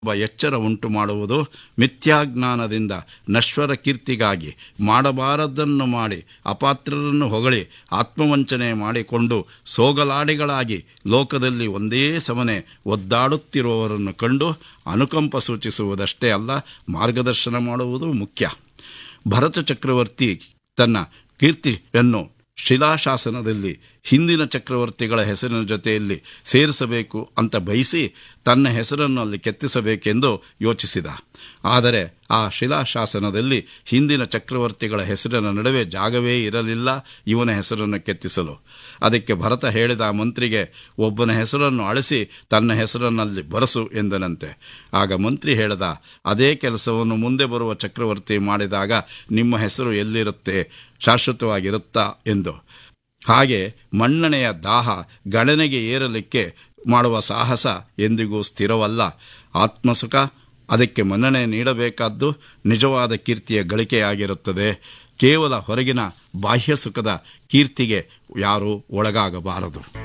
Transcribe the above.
ಒಬ್ಬ ಎಚ್ಚರ ಉಂಟು ಮಾಡುವುದು ಮಿಥ್ಯಾಜ್ಞಾನದಿಂದ ನಶ್ವರ ಕೀರ್ತಿಗಾಗಿ ಮಾಡಬಾರದನ್ನು ಮಾಡಿ ಅಪಾತ್ರರನ್ನು ಹೊಗಳಿ ಆತ್ಮವಂಚನೆ ಮಾಡಿಕೊಂಡು ಸೋಗಲಾಡಿಗಳಾಗಿ ಲೋಕದಲ್ಲಿ ಒಂದೇ ಸಮನೆ ಒದ್ದಾಡುತ್ತಿರುವವರನ್ನು ಕಂಡು ಅನುಕಂಪ ಸೂಚಿಸುವುದಷ್ಟೇ ಅಲ್ಲ ಮಾರ್ಗದರ್ಶನ ಮಾಡುವುದು ಮುಖ್ಯ ಭರತ ಚಕ್ರವರ್ತಿ ತನ್ನ ಕೀರ್ತಿಯನ್ನು ಶಿಲಾಶಾಸನದಲ್ಲಿ ಹಿಂದಿನ ಚಕ್ರವರ್ತಿಗಳ ಹೆಸರಿನ ಜೊತೆಯಲ್ಲಿ ಸೇರಿಸಬೇಕು ಅಂತ ಬಯಸಿ ತನ್ನ ಹೆಸರನ್ನು ಅಲ್ಲಿ ಕೆತ್ತಿಸಬೇಕೆಂದು ಯೋಚಿಸಿದ ಆದರೆ ಆ ಶಿಲಾಶಾಸನದಲ್ಲಿ ಹಿಂದಿನ ಚಕ್ರವರ್ತಿಗಳ ಹೆಸರಿನ ನಡುವೆ ಜಾಗವೇ ಇರಲಿಲ್ಲ ಇವನ ಹೆಸರನ್ನು ಕೆತ್ತಿಸಲು ಅದಕ್ಕೆ ಭರತ ಹೇಳಿದ ಆ ಮಂತ್ರಿಗೆ ಒಬ್ಬನ ಹೆಸರನ್ನು ಅಳಿಸಿ ತನ್ನ ಹೆಸರನ್ನಲ್ಲಿ ಬರಸು ಎಂದನಂತೆ ಆಗ ಮಂತ್ರಿ ಹೇಳಿದ ಅದೇ ಕೆಲಸವನ್ನು ಮುಂದೆ ಬರುವ ಚಕ್ರವರ್ತಿ ಮಾಡಿದಾಗ ನಿಮ್ಮ ಹೆಸರು ಎಲ್ಲಿರುತ್ತೆ ಶಾಶ್ವತವಾಗಿರುತ್ತಾ ಎಂದು ಹಾಗೆ ಮನ್ನಣೆಯ ದಾಹ ಗಣನೆಗೆ ಏರಲಿಕ್ಕೆ ಮಾಡುವ ಸಾಹಸ ಎಂದಿಗೂ ಸ್ಥಿರವಲ್ಲ ಆತ್ಮಸುಖ ಅದಕ್ಕೆ ಮನ್ನಣೆ ನೀಡಬೇಕಾದ್ದು ನಿಜವಾದ ಕೀರ್ತಿಯ ಗಳಿಕೆಯಾಗಿರುತ್ತದೆ ಕೇವಲ ಹೊರಗಿನ ಬಾಹ್ಯ ಸುಖದ ಕೀರ್ತಿಗೆ ಯಾರೂ ಒಳಗಾಗಬಾರದು